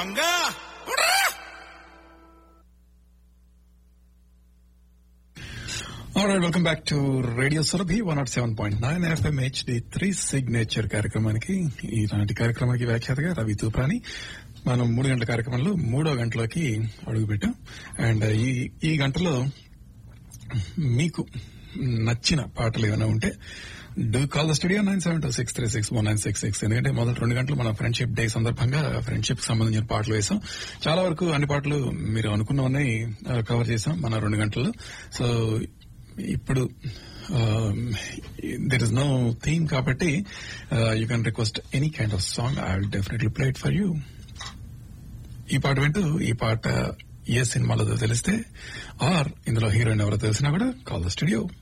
Manga alright welcome back to radio Surabhi one not seven point nine FM HD three signature కార్యక్రమానికి ఈనాటి కార్యక్రమానికి వ్యాఖ్యాతగా రవి తూప్రాని మనం మూడు గంటల కార్యక్రమంలో మూడో గంటలోకి అడుగు పెట్టాం అండ్ ఈ ఈ గంటలో మీకు నచ్చిన పాటలు ఏమైనా ఉంటే do call the studio nine seven two six three six one nine six six ఎందుకంటే మొదటి రెండు గంటలు మన ఫ్రెండ్షిప్ డే సందర్భంగా ఫ్రెండ్షిప్ సంబంధించిన పాటలు వేసాం చాలా వరకు అన్ని పాటలు మీరు అనుకున్నవన్నీ కవర్ చేసాం మన రెండు గంటల్లో సో ఇప్పుడు దెర్ ఇస్ నో థీమ్ కాబట్టి you can request any kind of song I will definitely play it for you ఈ పాట వింటూ ఈ పాట ఏ సినిమాలో తెలిస్తే ఆర్ ఇందులో హీరోయిన్ ఎవరో తెలిసినా కూడా కాల్ ద స్టూడియో